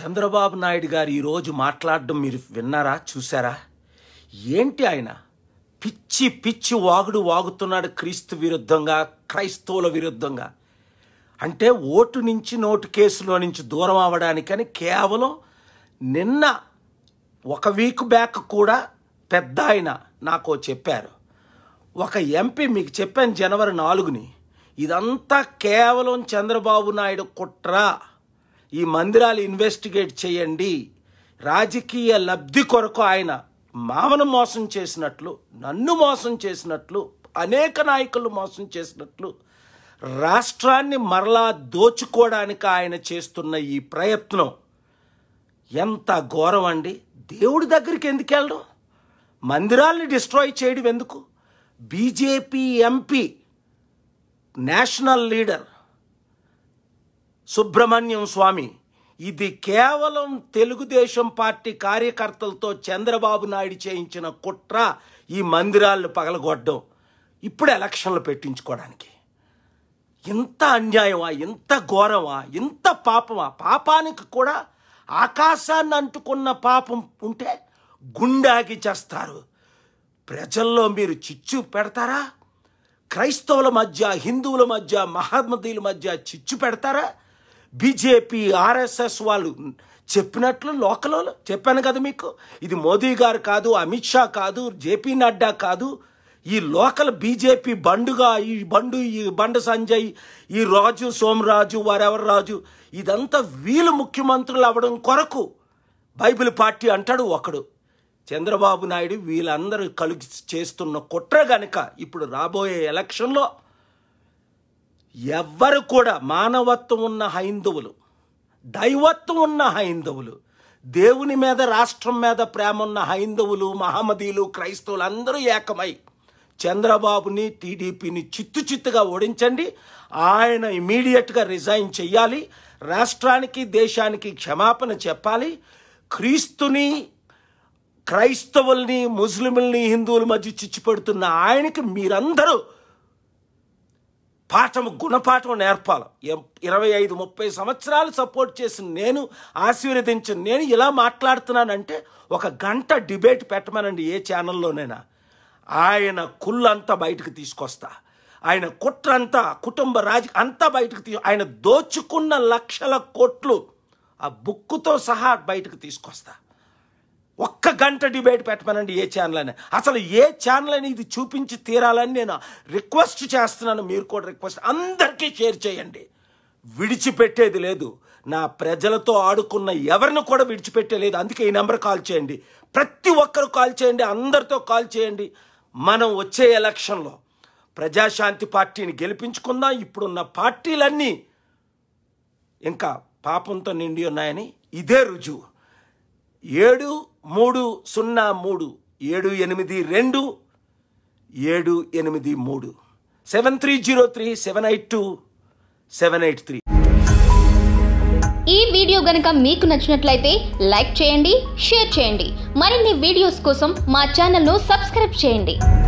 చంద్రబాబు నాయుడు గారు ఈరోజు మాట్లాడడం మీరు విన్నారా చూసారా ఏంటి ఆయన పిచ్చి పిచ్చి వాగుడు వాగుతున్నాడు క్రీస్తు విరుద్ధంగా క్రైస్తవుల విరుద్ధంగా అంటే ఓటు నుంచి నోటు కేసులో నుంచి దూరం అవ్వడానికని కేవలం నిన్న ఒక వీక్ బ్యాక్ కూడా పెద్ద ఆయన నాకు చెప్పారు ఒక ఎంపీ మీకు చెప్పాను జనవరి నాలుగుని ఇదంతా కేవలం చంద్రబాబు నాయుడు కుట్ర ఈ మందిరాలు ఇన్వెస్టిగేట్ చేయండి రాజకీయ లబ్ధి కొరకు ఆయన మామను మోసం చేసినట్లు నన్ను మోసం చేసినట్లు అనేక నాయకులు మోసం చేసినట్లు రాష్ట్రాన్ని మరలా దోచుకోవడానికి ఆయన చేస్తున్న ఈ ప్రయత్నం ఎంత ఘోరం అండి దేవుడి దగ్గరికి ఎందుకు వెళ్ళడం మందిరాల్ని డిస్ట్రాయ్ చేయడం ఎందుకు BJP MP national leader Subramanian Swamy ఇది కేవలం తెలుగుదేశం పార్టీ కార్యకర్తలతో చంద్రబాబు నాయుడు చేయించిన కుట్ర ఈ మందిరాలను పగలగొట్టడం ఇప్పుడు ఎలక్షన్లు పెట్టించుకోవడానికి ఇంత అన్యాయమా ఇంత ఘోరమా ఇంత పాపమా పాపానికి కూడా ఆకాశాన్ని అంటుకున్న పాపం ఉంటే గుండాకి చేస్తారు ప్రజల్లో మీరు చిచ్చు పెడతారా క్రైస్తవుల మధ్య హిందువుల మధ్య మహమ్మదీల మధ్య చిచ్చు పెడతారా బీజేపీ ఆర్ఎస్ఎస్ వాళ్ళు చెప్పినట్లు లోకలో చెప్పాను కదా మీకు ఇది మోదీ గారు కాదు అమిత్ షా కాదు జేపీ నడ్డా కాదు ఈ లోకల్ బీజేపీ బండుగా ఈ బండు ఈ బండ సంజయ్ ఈ రాజు సోమరాజు వారెవరు రాజు ఇదంతా వీళ్ళు ముఖ్యమంత్రులు అవ్వడం కొరకు బైబిల్ పార్టీ అంటాడు ఒకడు చంద్రబాబు నాయుడు వీళ్ళందరూ కలిగి చేస్తున్న కుట్ర గనక ఇప్పుడు రాబోయే ఎలక్షన్లో ఎవ్వరు కూడా మానవత్వం ఉన్న హైందవులు దైవత్వం ఉన్న హైందవులు దేవుని మీద రాష్ట్రం మీద ప్రేమ ఉన్న హైందవులు మహమ్మదీలు క్రైస్తవులు అందరూ ఏకమై చంద్రబాబుని టీడీపీని చిత్తు చిత్తుగా ఓడించండి ఆయన ఇమీడియట్గా రిజైన్ చెయ్యాలి రాష్ట్రానికి దేశానికి క్షమాపణ చెప్పాలి క్రీస్తుని క్రైస్తవుల్ని ముస్లింల్ని హిందువుల మధ్య చిచ్చు పెడుతున్న ఆయనకి మీరందరూ పాఠం గుణపాఠం నేర్పాలి ఎం- ఇరవై ఐదు ముప్పై సంవత్సరాలు సపోర్ట్ చేసిన నేను ఆశీర్వదించిన నేను ఇలా మాట్లాడుతున్నానంటే ఒక గంట డిబేట్ పెట్టమనండి ఏ ఛానల్లోనైనా ఆయన కుళ్ళంతా బయటకు తీసుకొస్తా ఆయన కుట్రంతా కుటుంబ రాజ అంతా బయటకు తీ ఆయన దోచుకున్న లక్షల కోట్లు ఆ బుక్కుతో సహా బయటకు తీసుకొస్తా ఒక్క గంట డిబేట్ పెట్టమనండి ఏ ఛానల్ అని అసలు ఏ ఛానల్ అని ఇది చూపించి తీరాలని నేను రిక్వెస్ట్ చేస్తున్నాను మీరు కూడా రిక్వెస్ట్ అందరికీ షేర్ చేయండి విడిచిపెట్టేది లేదు నా ప్రజలతో ఆడుకున్న ఎవరిని కూడా విడిచిపెట్టే లేదు అందుకే ఈ నెంబర్ కాల్ చేయండి ప్రతి ఒక్కరు కాల్ చేయండి అందరితో కాల్ చేయండి మనం వచ్చే ఎలక్షన్లో ప్రజాశాంతి పార్టీని గెలిపించుకుందాం ఇప్పుడున్న పార్టీలన్నీ ఇంకా పాపంతో నిండి ఉన్నాయని ఇదే రుజువు ఏడు మూడు సున్నా మూడు ఏడు ఎనిమిది రెండు ఏడు ఎనిమిది మూడు seven three zero three seven eight two seven eight three ఈ వీడియో గనుక మీకు నచ్చినట్లయితే లైక్ చేయండి షేర్ చేయండి మరిన్ని వీడియోస్ కోసం మా ఛానల్ను సబ్స్క్రైబ్ చేయండి